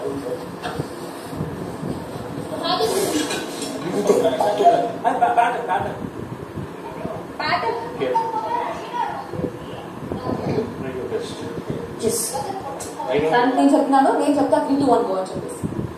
Yes నేను చెప్తున్నాను నేను చెప్తా త్రీ టూ వన్ గో అని చెప్పేసి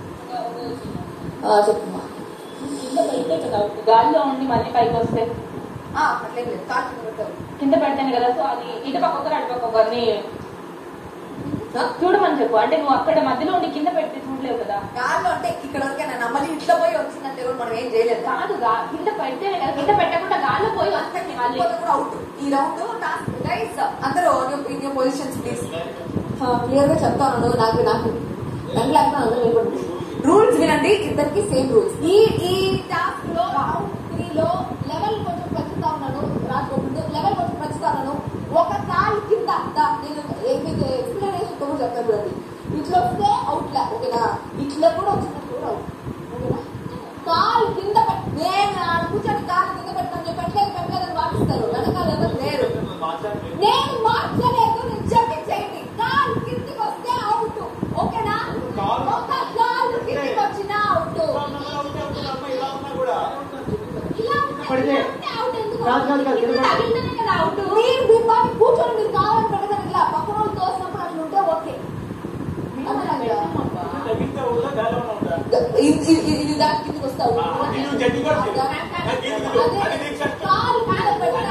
ఆ, చెప్తున్నా కింద పెడితే కదా గాలిలో ఉండి మళ్ళీ పైకి వస్తే ఆ, అట్లేం లేదు కాలు కింద పెట్టావు. కింద పెడితేనే కదా సో అది ఇటు పక్క ఒకరు అటు పక్క ఒకరిని ఆ? చూడమని చెప్పు అంటే నువ్వు అక్కడ మధ్యలో ఉండి కింద పెడితే చూడలేవు కదా గాల్లో అంటే ఇక్కడ వరకే నేను మళ్ళీ ఇట్లా పోయి వచ్చిందంటే కూడా మనం ఏం చేయలేదు కాదు గా- కింద పెడితేనే కదా కింద పెట్టకుండా గాల్లో పోయి వస్తే మళ్ళీ కూడా అవుట్ ఈ రౌండ్ టాస్క్ గైస్ అందరూ in your positions please clear గా చెప్తాను నాకు నాకు నాకు లేకపోతే రూల్స్ వినండి ఇద్దరికి సేమ్ రూల్స్ ఈ ఈ టాస్క్ లో రౌండ్ త్రీ లో లెవెల్ కొంచెం పెంచుతా ఉన్నాను రాసుకోకుండా లెవెల్ కొంచెం పెంచుతా ఉన్నాను ఒక కాల్ కింద దా, నేను ఏ- మీకు ఎక్స్ప్లెనేషన్ తో కూడా చెప్తాను చూడండి ఇట్లా వస్తే అవుట్ లా ఓకేనా ఇట్లా కూడా వచ్చినట్టు కూడా అవుట్ ఓకేనా కాలు కింద పెట్- నేను ఆడ కూర్చొని కాలు కింద పెట్టాను చెప్పి పెట్టలేదు పెట్టలేదని వాటిస్తారు వెనకాల ఎవరు లేరు నేను మార్చలేదు నేను చెప్పి చేయండి కాలు కిందికి వస్తే అవుట్ ఓకేనా ఒక కాలు కిందికి వచ్చినా అవుట్ ఇలా పడితే. ఉంటే అవుట్ ఎందుకు కాదు, కాదు, కాదు, కింద పడి- తగిలితేనే కదా అవుట్ మీరు మీరు బాగా కూర్చొని మీరు కావాలని పెడతారు ఇట్లా పక్కన వాళ్ళు తోసినప్పుడు అట్లా ఉంటే ఓకే ఇది ఇది- ఇది- ఇది దాని కిందికి వస్తే అవుట్ ఆ, ఇది జడ్జి గారు చెప్పారు. నాకు ఇది తెలియదు. అది నీకు అదే కష్టం. కాలు కింద పెట్టాలి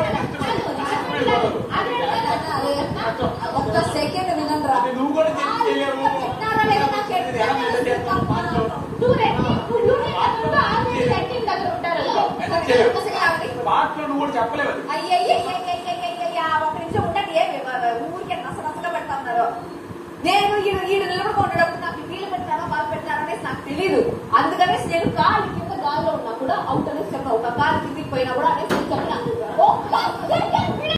ఒక్క సెకండ్ వినండిరా అంటే నువ్వు కూడా చెప్పి చేయలేవు. చెప్తారా లేదా నాకు ఇది ఎలా మెయింటైన్ చేస్తావు? మాటలు. నువ్వు రెడ్డి నువ్వు యూనిట్ దగ్గర ఆల్రెడీ సెట్టింగ్ దగ్గర ఉంటారు కదా. చేయలేవు. ఒక్క సెకండ్ ఆగండి. పాటలో నువ్వు కూడా చెప్పలేవు అది అయ్యయ్యయ్యయ్యయ్యయ్యయ్య, ఒక్క నిమిషం ఉండండి ఏమి ఊరికే నస నసగా పెడతా ఉన్నారు నేను ఈడు ఈడు నిలబడుకున్నప్పుడు నాకు వీళ్ళు పెట్టారా వాళ్ళు పెట్టారా అనేసి నాకు తెలియదు అందుకనేసి నేను కాలు కింద గాల్లో ఉన్నా కూడా అవుట్ అనేసి చెప్పాను ఒక కాలు కిందికి పోయినా కూడా అనేసి